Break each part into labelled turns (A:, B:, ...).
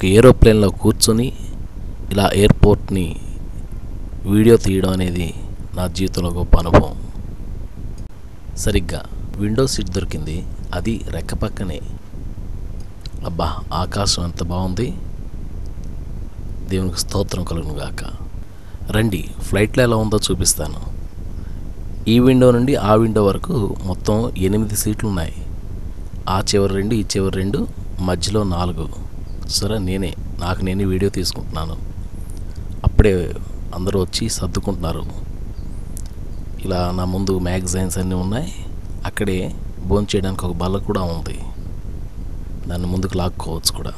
A: ఏరోప్లేన్లో కూర్చొని ఇలా ఎయిర్పోర్ట్ని వీడియో తీయడం అనేది నా జీవితంలో గొప్ప అనుభవం సరిగ్గా విండో సీట్ దొరికింది అది రెక్క పక్కనే అబ్బా ఆకాశం ఎంత బాగుంది దేవునికి స్తోత్రం కలుగును గాక రండి ఫ్లైట్లో ఎలా ఉందో చూపిస్తాను ఈ విండో నుండి ఆ విండో వరకు మొత్తం ఎనిమిది సీట్లు ఉన్నాయి ఆ చివరి రెండు ఈ చివరి రెండు మధ్యలో నాలుగు సరే నేనే నాకు నేనే వీడియో తీసుకుంటున్నాను అప్పుడే అందరూ వచ్చి సర్దుకుంటున్నారు ఇలా నా ముందు మ్యాగజైన్స్ అన్నీ ఉన్నాయి అక్కడే భోజనం చేయడానికి ఒక బల్ల కూడా ఉంది దాన్ని ముందుకు లాక్కోవచ్చు కూడా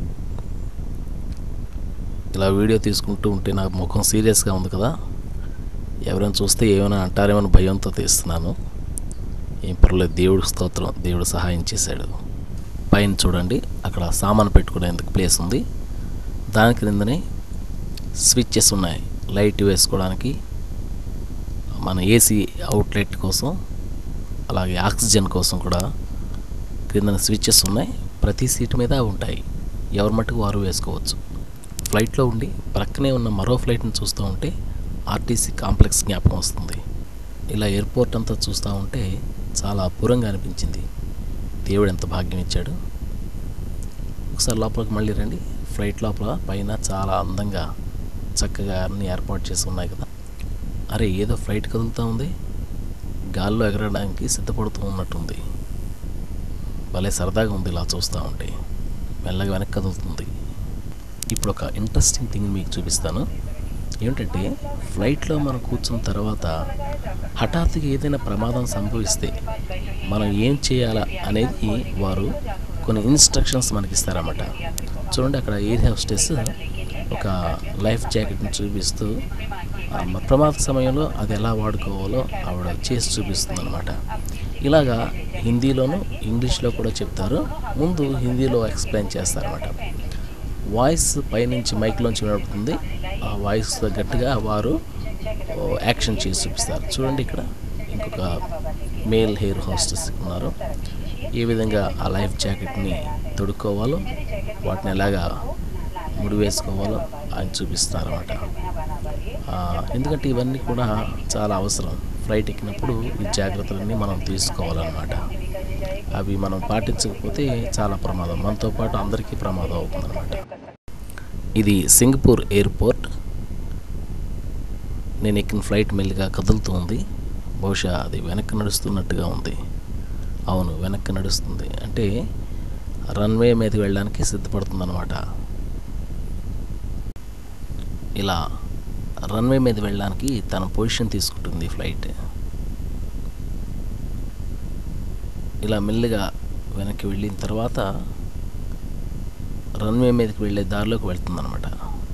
A: ఇలా వీడియో తీసుకుంటూ ఉంటే నాకు ముఖం సీరియస్గా ఉంది కదా ఎవరైనా చూస్తే ఏమైనా అంటారేమని భయంతో తీస్తున్నాను ఏం పర్లేదు దేవుడి స్తోత్రం దేవుడు సహాయం చేశాడు పైన చూడండి అక్కడ సామాను పెట్టుకునేందుకు ప్లేస్ ఉంది దాని క్రిందనే స్విచ్చెస్ ఉన్నాయి లైట్ వేసుకోవడానికి మన ఏసీ అవుట్లెట్ కోసం అలాగే ఆక్సిజన్ కోసం కూడా క్రిందన స్విచ్చెస్ ఉన్నాయి ప్రతి సీటు మీద ఉంటాయి ఎవరి మట్టుకు వారు వేసుకోవచ్చు ఫ్లైట్లో ఉండి ప్రక్కనే ఉన్న మరో ఫ్లైట్ని చూస్తూ ఉంటే ఆర్టీసీ కాంప్లెక్స్ జ్ఞాపకం వస్తుంది ఇలా ఎయిర్పోర్ట్ అంతా చూస్తూ ఉంటే చాలా అపూర్వంగా అనిపించింది దేవుడు ఎంత భాగ్యం ఇచ్చాడు ఒకసారి లోపలికి మళ్ళీ రండి ఫ్లైట్ లోపల పైన చాలా అందంగా చక్కగా అన్ని ఏర్పాటు చేసి ఉన్నాయి కదా అరే ఏదో ఫ్లైట్ కదులుతూ ఉంది గాల్లో ఎగరడానికి సిద్ధపడుతూ ఉన్నట్టుంది భలే సరదాగా ఉంది ఇలా చూస్తూ ఉంటే మెల్లగా వెనక్కి కదులుతుంది ఇప్పుడు ఒక ఇంట్రెస్టింగ్ థింగ్ మీకు చూపిస్తాను ఏమిటంటే ఫ్లైట్లో మనం కూర్చున్న తర్వాత హఠాత్తుగా ఏదైనా ప్రమాదం సంభవిస్తే మనం ఏం చేయాలా అనేది వారు కొన్ని ఇన్స్ట్రక్షన్స్ మనకి ఇస్తారన్నమాట చూడండి అక్కడ ఎయిర్ హోస్టెస్ ఒక లైఫ్ జాకెట్ని చూపిస్తూ ఆ మ- ప్రమాద సమయంలో అది ఎలా వాడుకోవాలో ఆవిడ చేసి చూపిస్తుంది అనమాట ఇలాగా హిందీలోను ఇంగ్లీష్లో కూడా చెప్తారు ముందు హిందీలో ఎక్స్ప్లెయిన్ చేస్తారన్నమాట వాయిస్ పైనుంచి మైక్లోంచి వినపడుతుంది ఆ వాయిస్ తగ్గట్టుగా వారు ఓ, యాక్షన్ చేసి చూపిస్తారు చూడండి ఇక్కడ ఇంకొక మేల్ హెయిర్ హోస్టెస్ ఉన్నారు ఏ విధంగా ఆ లైఫ్ జాకెట్ని తొడుక్కోవాలో వాటిని ఎలాగా ముడి వేసుకోవాలో ఆయన చూపిస్తున్నారు అనమాట ఎందుకంటే ఇవన్నీ కూడా చాలా అవసరం ఫ్లైట్ ఎక్కినప్పుడు ఈ జాగ్రత్తలన్నీ మనం తీసుకోవాలన్నమాట అవి మనం పాటించకపోతే చాలా ప్రమాదం మనతో పాటు అందరికీ ప్రమాదం అవుతుందన్నమాట ఇది సింగపూర్ ఎయిర్పోర్ట్ నేను ఎక్కిన ఫ్లైట్ మెల్లిగా కదులుతూ ఉంది బహుశా అది వెనక్కి నడుస్తున్నట్టుగా ఉంది అవును వెనక్కి నడుస్తుంది అంటే రన్వే మీదకి వెళ్ళడానికి సిద్ధపడుతుందన్నమాట ఇలా రన్వే మీద వెళ్ళడానికి తన పొజిషన్ తీసుకుంటుంది ఫ్లైట్ ఇలా మెల్లిగా వెనక్కి వెళ్ళిన తర్వాత రన్వే మీదకి వెళ్ళే దారిలోకి వెళ్తుందన్నమాట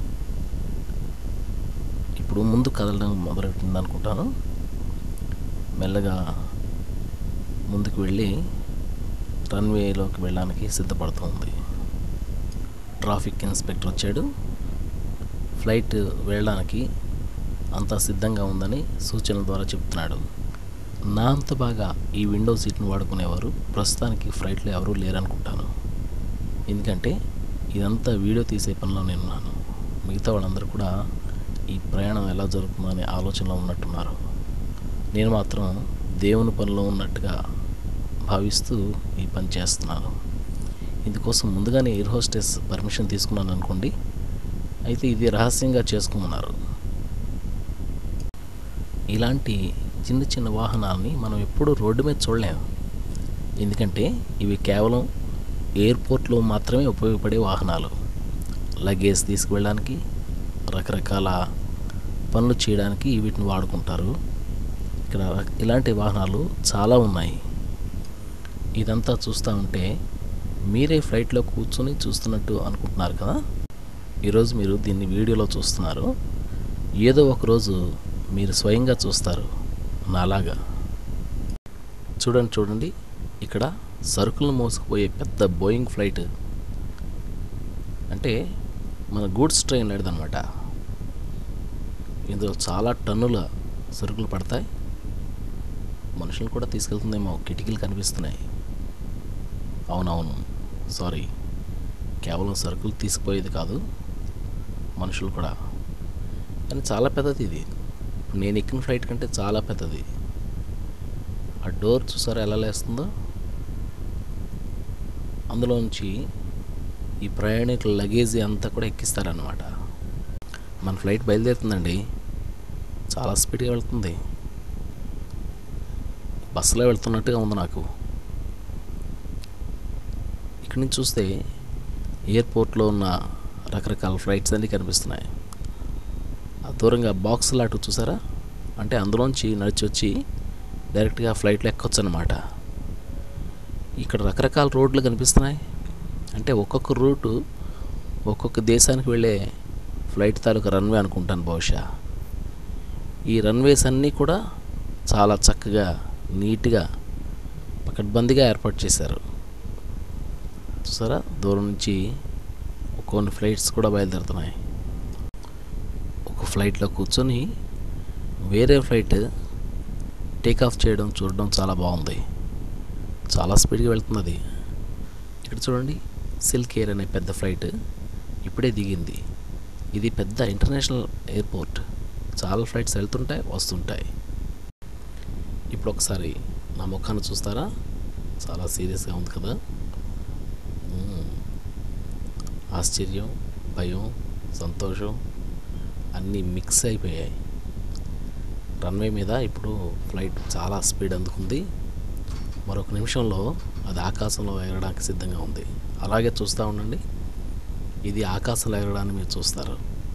A: ఇప్పుడు ముందు కదలడం మొదలెట్టింది అనుకుంటాను మెల్లగా ముందుకు వెళ్ళి రన్వేలోకి వెళ్ళడానికి సిద్ధపడుతుంది ట్రాఫిక్ ఇన్స్పెక్టర్ వచ్చాడు ఫ్లైట్ వెళ్ళడానికి అంతా సిద్ధంగా ఉందని సూచనల ద్వారా చెప్తున్నాడు నా అంత బాగా ఈ విండో సీట్ని వాడుకునేవారు ప్రస్తుతానికి ఫ్లైట్లో ఎవరూ లేరనుకుంటాను ఎందుకంటే ఇదంతా వీడియో తీసే పనిలో నేను ఉన్నాను మిగతా వాళ్ళందరూ కూడా ఈ ప్రయాణం ఎలా జరుగుతుందనే ఆలోచనలో ఉన్నట్టున్నారు నేను మాత్రం దేవుని పనిలో ఉన్నట్టుగా భావిస్తూ ఈ పని చేస్తున్నాను ఇందుకోసం ముందుగానే ఎయిర్ హోస్టెస్ పర్మిషన్ తీసుకున్నాను అనుకోండి అయితే ఇది రహస్యంగా చేసుకోమన్నారు ఇలాంటి చిన్న చిన్న వాహనాలని మనం ఎప్పుడూ రోడ్డు మీద చూడలేము ఎందుకంటే ఇవి కేవలం ఎయిర్పోర్ట్లో మాత్రమే ఉపయోగపడే వాహనాలు లగేజ్ తీసుకువెళ్ళడానికి రకరకాల పనులు చేయడానికి వీటిని వాడుకుంటారు ఇక్కడ రక- ఇలాంటి వాహనాలు చాలా ఉన్నాయి ఇదంతా చూస్తూ ఉంటే మీరే ఫ్లైట్లో కూర్చొని చూస్తున్నట్టు అనుకుంటున్నారు కదా ఈరోజు మీరు దీన్ని వీడియోలో చూస్తున్నారు ఏదో ఒక రోజు మీరు స్వయంగా చూస్తారు నాలాగా చూడండి చూడండి ఇక్కడ సరుకులను మోసుకుపోయే పెద్ద బోయింగ్ ఫ్లైట్ అంటే మన గూడ్స్ ట్రైన్ లేదనమాట ఇందులో చాలా టన్నుల సరుకులు పడతాయి మనుషులు కూడా తీసుకెళ్తుందేమో కిటికీలు కనిపిస్తున్నాయి అవునవును సారీ కేవలం సరుకులు తీసుకుపోయేది కాదు మనుషులు కూడా కానీ చాలా పెద్దది ఇది నేను ఎక్కిన ఫ్లైట్ కంటే చాలా పెద్దది ఆ డోర్ చూసారా ఎలా లేస్తుందో అందులోంచి ఈ ప్రయాణికుల లగేజ్ అంతా కూడా ఎక్కిస్తారనమాట మన ఫ్లైట్ బయలుదేరుతుందండి చాలా స్పీడ్గా వెళ్తుంది బస్సులో వెళ్తున్నట్టుగా ఉంది నాకు ఇక్కడి నుంచి చూస్తే ఎయిర్పోర్ట్లో ఉన్న రకరకాల ఫ్లైట్స్ అన్నీ కనిపిస్తున్నాయి ఆ దూరంగా బాక్స్ లాంటి చూసారా అంటే అందులోంచి నడిచి వచ్చి డైరెక్ట్గా ఫ్లైట్లో ఎక్కొచ్చు అనమాట ఇక్కడ రకరకాల రోడ్లు కనిపిస్తున్నాయి అంటే ఒక్కొక్క రూటు ఒక్కొక్క దేశానికి వెళ్ళే ఫ్లైట్ తాలూకా రన్వే అనుకుంటాను బహుశా ఈ రన్వేస్ అన్నీ కూడా చాలా చక్కగా నీట్గా పకడ్బందీగా ఏర్పాటు చేశారు చూసారా దూరం నుంచి కొన్ని ఫ్లైట్స్ కూడా బయలుదేరుతున్నాయి ఒక ఫ్లైట్లో కూర్చొని వేరే ఫ్లైట్ టేక్ ఆఫ్ చేయడం చూడడం చాలా బాగుంది చాలా స్పీడ్గా వెళ్తుంది అది ఇక్కడ చూడండి సిల్క్ ఎయిర్ అనే పెద్ద ఫ్లైట్ ఇప్పుడే దిగింది ఇది పెద్ద ఇంటర్నేషనల్ ఎయిర్పోర్ట్ చాలా ఫ్లైట్స్ వెళ్తుంటాయి వస్తుంటాయి ఇప్పుడు ఒకసారి నా ముఖాన్ని చూస్తారా చాలా సీరియస్గా ఉంది కదా మ్మ్. ఆశ్చర్యం భయం సంతోషం అన్నీ మిక్స్ అయిపోయాయి రన్వే మీద ఇప్పుడు ఫ్లైట్ చాలా స్పీడ్ అందుకుంది మరొక నిమిషంలో అది ఆకాశంలో ఎగరడానికి సిద్ధంగా ఉంది అలాగే చూస్తూ ఉండండి ఇది ఆకాశంలో ఎగరడాన్ని మీరు చూస్తారు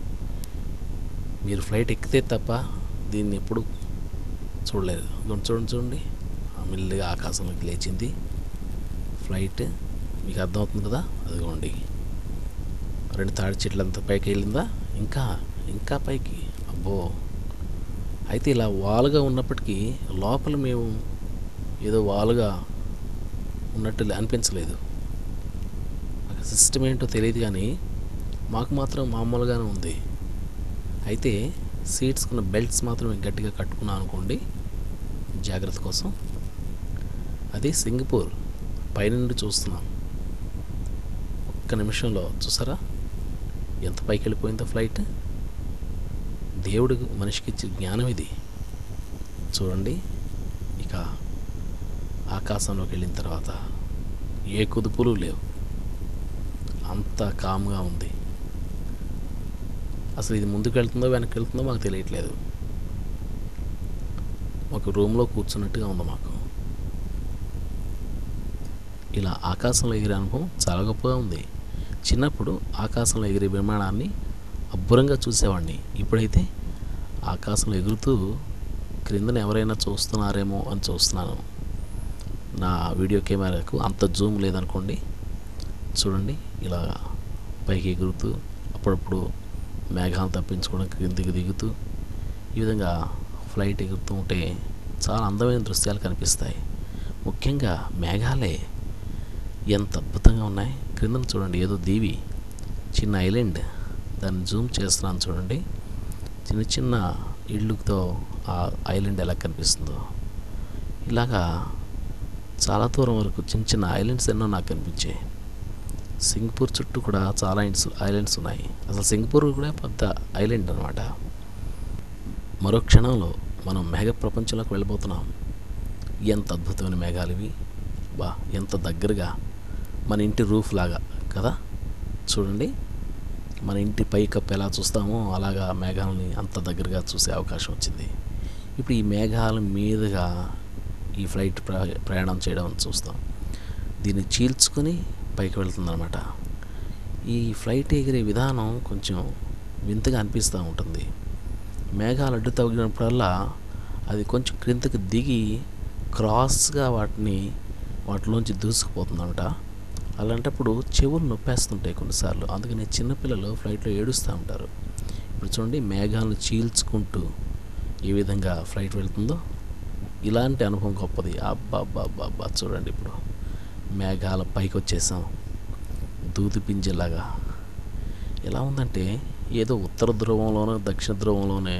A: మీరు ఫ్లైట్ ఎక్కితే తప్ప దీన్ని ఎప్పుడు చూడలేదు ఇదిగోండి చూడండి చూడండి ఆ మెల్లిగా ఆకాశంలోకి లేచింది ఫ్లైట్ మీకు అర్థమవుతుంది కదా అదిగోండి రెండు తాడి చెట్లు అంత పైకి వెళ్ళిందా ఇంకా ఇంకా పైకి అబ్బో అయితే ఇలా వాలుగా ఉన్నప్పటికీ లోపల మేము ఏదో వాలుగా ఉన్నట్టు అనిపించలేదు అక్కడ సిస్టమ్ ఏంటో తెలియదు కానీ మాకు మాత్రం మామూలుగానే ఉంది అయితే సీట్స్కున్న బెల్ట్స్ మాత్రం గట్టిగా కట్టుకున్నాం అనుకోండి జాగ్రత్త కోసం అది సింగపూర్ పైనుండి చూస్తున్నాం ఒక్క నిమిషంలో చూసారా ఎంత పైకి వెళ్ళిపోయిందో ఫ్లైట్ దేవుడు మనిషికి ఇచ్చే జ్ఞానం ఇది చూడండి ఇక ఆకాశంలోకి వెళ్ళిన తర్వాత ఏ కుదుపులు లేవు అంత కామ్గా ఉంది అసలు ఇది ముందుకు వెళ్తుందో వెనక్కి వెళ్తుందో మాకు తెలియట్లేదు ఒక రూమ్లో కూర్చున్నట్టుగా ఉంది మాకు ఇలా ఆకాశంలో ఎగిరే అనుభవం చాలా గొప్పగా ఉంది చిన్నప్పుడు ఆకాశంలో ఎగిరే విమానాన్ని అబ్బురంగా చూసేవాడిని ఇప్పుడైతే ఆకాశంలో ఎగురుతూ క్రిందన ఎవరైనా చూస్తున్నారేమో అని చూస్తున్నాను నా వీడియో కెమెరాకు అంత జూమ్ లేదనుకోండి చూడండి ఇలా పైకి ఎగురుతూ అప్పుడప్పుడు మేఘాలు తప్పించుకోవడం కిందికి దిగుతూ ఈ విధంగా ఫ్లైట్ ఎగురుతూ ఉంటే చాలా అందమైన దృశ్యాలు కనిపిస్తాయి ముఖ్యంగా మేఘాలే ఎంత అద్భుతంగా ఉన్నాయి క్రిందన చూడండి ఏదో దీవి చిన్న ఐలాండ్ దాన్ని జూమ్ చేస్తున్నాను చూడండి చిన్న చిన్న ఇళ్ళుతో ఆ ఐలాండ్ ఎలా కనిపిస్తుందో ఇలాగా చాలా దూరం వరకు చిన్న చిన్న ఐలాండ్స్ ఎన్నో నాకు కనిపించాయి సింగపూర్ చుట్టూ కూడా చాలా ఐలాండ్స్ ఐలాండ్స్ ఉన్నాయి అసలు సింగపూర్ కూడా పెద్ద ఐలాండ్ అనమాట మరో క్షణంలో మనం మేఘ ప్రపంచంలోకి వెళ్ళిపోతున్నాం ఎంత అద్భుతమైన మేఘాలు ఇవి బా ఎంత దగ్గరగా మన ఇంటి రూఫ్ లాగా కదా చూడండి మన ఇంటి పై కప్పు ఎలా చూస్తామో అలాగా మేఘాలని అంత దగ్గరగా చూసే అవకాశం వచ్చింది ఇప్పుడు ఈ మేఘాల మీదుగా ఈ ఫ్లైట్ ప్ర ప్రయాణం చేయడం చూస్తాం దీన్ని చీల్చుకొని పైకి వెళ్తుందన్నమాట ఈ ఫ్లైట్ ఎగిరే విధానం కొంచెం వింతగా అనిపిస్తూ ఉంటుంది మేఘాలు అడ్డు తగిలినప్పుడల్లా అది కొంచెం క్రిందకి దిగి క్రాస్గా వాటిని వాటిలోంచి దూసుకుపోతుందన్నమాట అలాంటప్పుడు చెవులు నొప్పేస్తుంటాయి కొన్నిసార్లు అందుకని చిన్నపిల్లలు ఫ్లైట్లో ఏడుస్తూ ఉంటారు ఇప్పుడు చూడండి మేఘాలను చీల్చుకుంటూ ఏ విధంగా ఫ్లైట్ వెళ్తుందో ఇలాంటి అనుభవం గొప్పది అబ్బా అబ్బా అబ్బా అబ్బా చూడండి ఇప్పుడు మేఘాల పైకి వచ్చేసాం దూది పింజలాగా ఎలా ఉందంటే ఏదో ఉత్తర ధ్రువంలోనో దక్షిణ ధ్రువంలోనే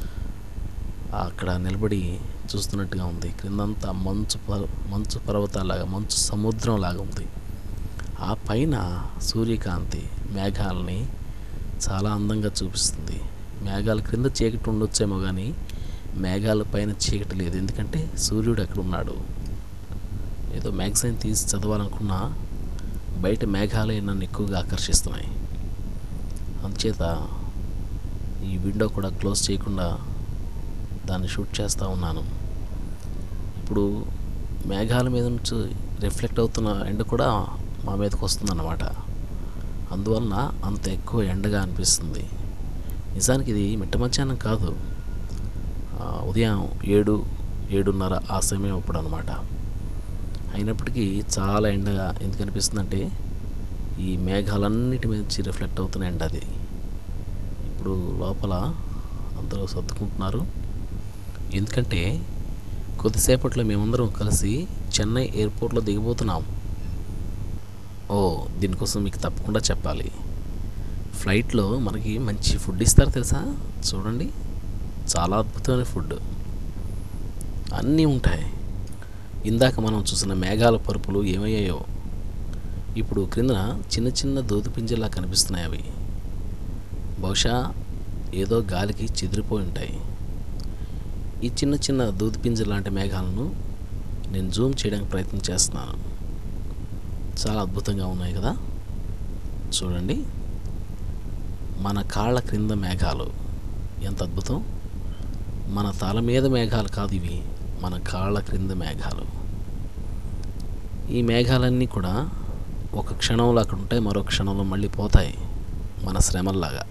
A: అక్కడ నిలబడి చూస్తున్నట్టుగా ఉంది క్రిందంతా మంచు పర్ మంచు పర్వతాలాగా మంచు సముద్రం లాగా ఉంది ఆ పైన సూర్యకాంతి మేఘాలని చాలా అందంగా చూపిస్తుంది మేఘాల క్రింద చీకటి ఉండొచ్చేమో కానీ మేఘాల పైన చీకటి లేదు ఎందుకంటే సూర్యుడు అక్కడ ఉన్నాడు ఏదో మ్యాగజైన్ తీసి చదవాలనుకున్నా బయట మేఘాలే నన్ను ఎక్కువగా ఆకర్షిస్తున్నాయి అందుచేత ఈ విండో కూడా క్లోజ్ చేయకుండా దాన్ని షూట్ చేస్తూ ఉన్నాను ఇప్పుడు మేఘాల మీద నుంచి రిఫ్లెక్ట్ అవుతున్న ఎండ కూడా మా మీదకి వస్తుందన్నమాట అందువలన అంత ఎక్కువ ఎండగా అనిపిస్తుంది నిజానికి ఇది మిట్ట మధ్యాహ్నం కాదు ఆ, ఉదయం ఏడు ఏడున్నర ఆ సమయం అప్పుడు అనమాట అయినప్పటికీ చాలా ఎండగా ఎందుకు అనిపిస్తుందంటే ఈ మేఘాలన్నిటి మీద నుంచి రిఫ్లెక్ట్ అవుతున్న ఎండ అది ఇప్పుడు లోపల అందరూ సర్దుకుంటున్నారు ఎందుకంటే కొద్దిసేపట్లో మేమందరం కలిసి చెన్నై ఎయిర్పోర్ట్లో దిగబోతున్నాం ఓ దీనికోసం మీకు తప్పకుండా చెప్పాలి ఫ్లైట్లో మనకి మంచి ఫుడ్ ఇస్తారు తెలుసా చూడండి చాలా అద్భుతమైన ఫుడ్ అన్నీ ఉంటాయి ఇందాక మనం చూసిన మేఘాల పరుపులు ఏమయ్యాయో ఇప్పుడు క్రిందన చిన్న చిన్న దూది పింజలా కనిపిస్తున్నాయి అవి బహుశా ఏదో గాలికి చెదిరిపోయి ఉంటాయి ఈ చిన్న చిన్న దూది పింజ లాంటి మేఘాలను నేను జూమ్ చేయడానికి ప్రయత్నం చేస్తున్నాను చాలా అద్భుతంగా ఉన్నాయి కదా చూడండి మన కాళ్ళ క్రింద మేఘాలు ఎంత అద్భుతం మన తల మీద మేఘాలు కాదు ఇవి మన కాళ్ళ క్రింద మేఘాలు ఈ మేఘాలన్నీ కూడా ఒక క్షణంలో అక్కడ ఉంటాయి మరో క్షణంలో మళ్ళీ పోతాయి మన శ్రమల్లాగా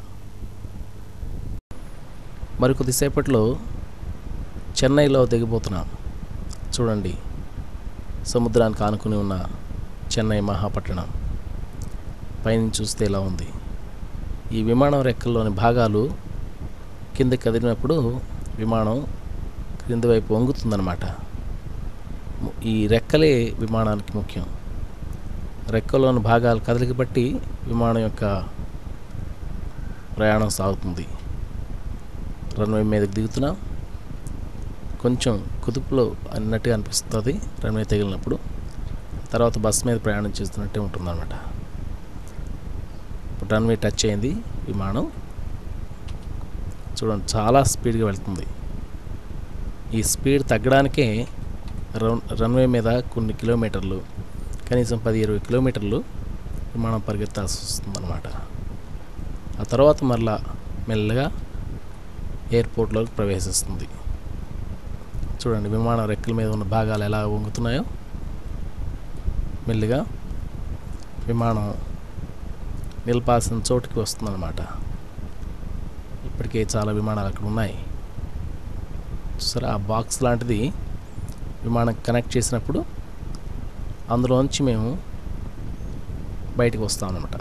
A: మరి కొద్దిసేపట్లో చెన్నైలో దిగిపోతున్నాం చూడండి సముద్రానికి ఆనుకుని ఉన్న చెన్నై మహాపట్టణం పైనుంచి చూస్తే ఇలా ఉంది ఈ విమానం రెక్కల్లోని భాగాలు కింద కదిలినప్పుడు విమానం క్రింది వైపు వంగుతుందన్నమాట ము- ఈ రెక్కలే విమానానికి ముఖ్యం రెక్కలోని భాగాలు కదలిక బట్టి విమానం యొక్క ప్రయాణం సాగుతుంది రన్వే మీదకి దిగుతున్నాం కొంచెం కుదుపులో అన్నట్టుగా అనిపిస్తుంది రన్వే తగిలినప్పుడు తర్వాత బస్ మీద ప్రయాణం చేస్తున్నట్టే ఉంటుందన్నమాట ఇప్పుడు రన్వే టచ్ అయింది విమానం చూడండి చాలా స్పీడ్గా వెళ్తుంది ఈ స్పీడ్ తగ్గడానికే రన్ రన్వే మీద కొన్ని కిలోమీటర్లు కనీసం పది ఇరవై కిలోమీటర్లు విమానం పరిగెత్తాల్సి వస్తుందన్నమాట ఆ తర్వాత మరలా మెల్లగా ఎయిర్పోర్ట్లోకి ప్రవేశిస్తుంది చూడండి విమానం రెక్కల మీద ఉన్న భాగాలు ఎలా వంగుతున్నాయో మెల్లిగా విమానం నిలపాల్సిన చోటుకి వస్తుందన్నమాట ఇప్పటికే చాలా విమానాలు అక్కడ ఉన్నాయి సరే ఆ బాక్స్ లాంటిది విమానం కనెక్ట్ చేసినప్పుడు అందులోంచి మేము బయటకు వస్తామన్నమాట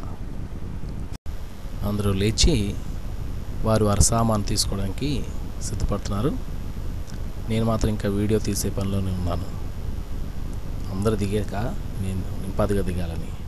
A: అందరూ లేచి వారు వారి సామాను తీసుకోవడానికి సిద్ధపడుతున్నారు నేను మాత్రం ఇంకా వీడియో తీసే పనిలోనే ఉన్నాను అందరు దిగాక నేను నింపాదిగా దిగాలని